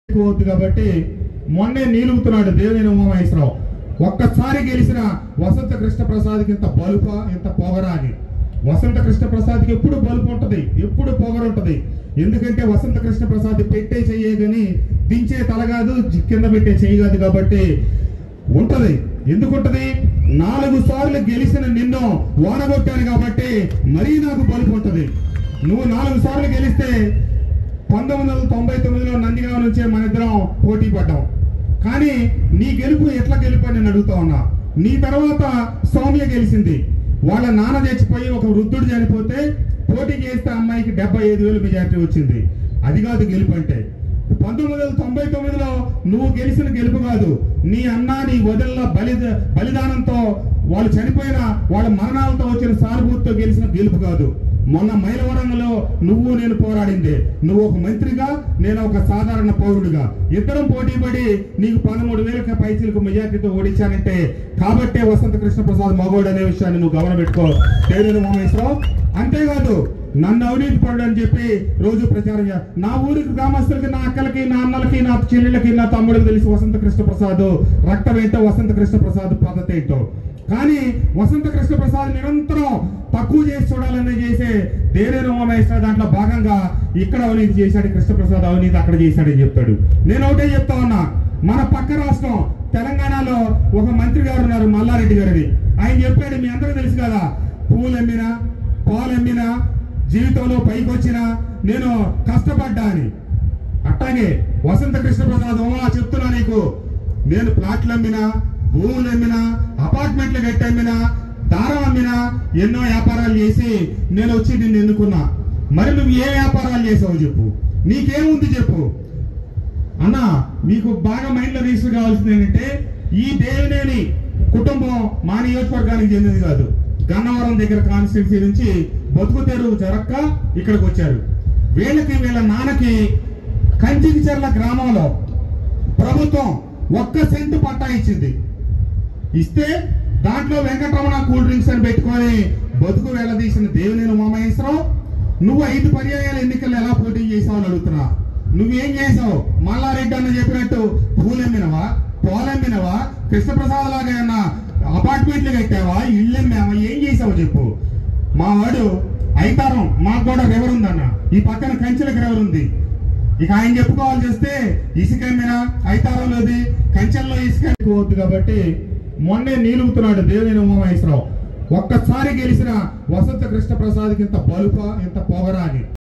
ఎక్కువ అవుతుంది కాబట్టి మొన్నే నీలుగుతున్నాడు దేవినేని ఉమామహేశ్వరరావు ఒక్కసారి గెలిచిన వసంత కృష్ణ ప్రసాద్కి ఇంత బలుప ఇంత పొగరా అని వసంత కృష్ణ ప్రసాద్కి ఎప్పుడు బలుపు ఉంటది ఎప్పుడు పొగరు ఉంటది ఎందుకంటే వసంత కృష్ణ ప్రసాద్ పెట్టే చెయ్యే కానీ దించే తల కాదు జి- కింద పెట్టే చెయ్యి కాదు కాబట్టి ఉంటది ఎందుకుంటది నాలుగు సార్లు గెలిచిన నిన్ను ఓడగొట్టాను కాబట్టి మరీ నాకు బలుపు ఉంటది నువ్వు నాలుగు సార్లు గెలిస్తే పంతొమ్మిది వందల తొంభై తొమ్మిదిలో నందిగామ నుంచే మన ఇద్దరం పోటీ పడ్డాం కానీ నీ గెలుపు ఎట్లా గెలుపు అని నేను అడుగుతా ఉన్నా నీ తర్వాత సౌమ్య గెలిచింది వాళ్ళ నాన్న చచ్చిపోయి ఒక వృద్ధుడు చనిపోతే పోటీ చేస్తే అమ్మాయికి డెబ్బై ఐదు వేలు మెజార్టీ వచ్చింది అది కాదు గెలుపు అంటే పంతొమ్మిది వందల తొంభై తొమ్మిదిలో నువ్వు గెలిచిన గెలుపు కాదు నీ అన్న నీ వదిలిన బలి బలిదానంతో వాళ్ళు చనిపోయిన వాళ్ళ మరణాలతో వచ్చిన సానుభూతితో గెలిచిన గెలుపు కాదు మొన్న మైలవరంలో నువ్వు నేను పోరాడింది నువ్వు ఒక మంత్రిగా నేను ఒక సాధారణ పౌరుడిగా ఇద్దరం పోటీ పడి నీకు పదమూడు వేల పైసలకు మెజార్టీతో ఓడించానంటే కాబట్టే వసంత కృష్ణ ప్రసాద్ మగోడు అనే విషయాన్ని నువ్వు గమనం పెట్టుకో తేనెల మహేశ్వరరావు అంతేకాదు నన్ను అవినీతి పడు అని చెప్పి రోజు ప్రచారం చేయ నా ఊరికి గ్రామస్తులకి నా అక్కలకి నా అన్నలకి నా చెల్లెళ్ళకి నా తమ్ముడికి తెలిసి వసంత కృష్ణ ప్రసాద్ రక్తం ఏంటో వసంత కృష్ణ ప్రసాద్ పద్ధతి ఏంటో కానీ వసంత కృష్ణ ప్రసాద్ నిరంతరం తక్కువ చేసి చూడాలని చేసే దేరేరు ఉమామహేశ్వర దాంట్లో భాగంగా ఇక్కడ అవినీతి చేశాడు కృష్ణప్రసాద్ అవినీతి అక్కడ చేశాడని చెప్తాడు నేను ఒకటే చెప్తా ఉన్నా మన పక్క రాష్ట్రం తెలంగాణలో ఒక మంత్రి గారు ఉన్నారు మల్లారెడ్డి గారిని ఆయన చెప్పాడు మీ అందరూ తెలుసు కదా పూలు అమ్మినా పాలు అమ్మినా జీవితంలో పైకి వచ్చినా నేను కష్టపడ్డా అని అట్టాగే వసంత కృష్ణ ప్రసాద్ ఉమా చెప్తున్నా నీకు నేను ప్లాట్లు అమ్మినా భూములు అమ్మినా అపార్ట్మెంట్లు కట్టి అమ్మినా దారం అమ్మినా ఎన్నో వ్యాపారాలు చేసి నేను వచ్చి నిన్ను ఎన్నుకున్నా మరి నువ్వు ఏ వ్యాపారాలు చేసావు చెప్పు నీకేముంది చెప్పు అన్న మీకు బాగా మైండ్ లో రిజిస్టర్ కావాల్సింది ఏంటంటే ఈ దేవినేని కుటుంబం మా నియోజకవర్గానికి చెందింది కాదు గన్నవరం దగ్గర కాన్స్టిట్యున్సీ నుంచి బతుకు తెరువు జరక్క ఇక్కడికి వచ్చారు వీళ్ళకి వీళ్ళ నాన్నకి కంచికిచర్ల గ్రామంలో ప్రభుత్వం ఒక్క సెంటు పట్టా ఇచ్చింది ఇస్తే దాంట్లో వెంకటరమణ కూల్ డ్రింక్స్ అని పెట్టుకొని బతుకు వెళ్ళదీసిన దేవినేని ఉమామహేశ్వరరావు నువ్వు ఐదు పర్యాయాల ఎన్నికలు ఎలా పోటీ చేసావు అని అడుగుతున్నా నువ్వేం చేసావు మల్లారెడ్డి అన్న చెప్పినట్టు పూలెమ్మినవా పోలెమ్మినవా కృష్ణప్రసాద్ లాగా ఏమన్నా అపార్ట్మెంట్లు కట్టావా ఇల్లు అమ్మావా ఏం చేసావు చెప్పు మా వాడు ఐతారం మాకు కూడా రివర్ ఉందన్న ఈ పక్కన కంచెలకు రివర్ ఉంది ఇక ఆయన చెప్పుకోవాల్సి వస్తే ఇసుక అమ్మినా ఐతారంలోది కంచెల్లో ఇసుక ఎక్కువ అవుతుంది కాబట్టి మొన్నే నీలుగుతున్నాడు దేవినేని ఉమామహేశ్వరరావు ఒక్కసారి గెలిచిన వసంత కృష్ణ ప్రసాద్కి ఇంత బలుప ఇంత పొగరా అని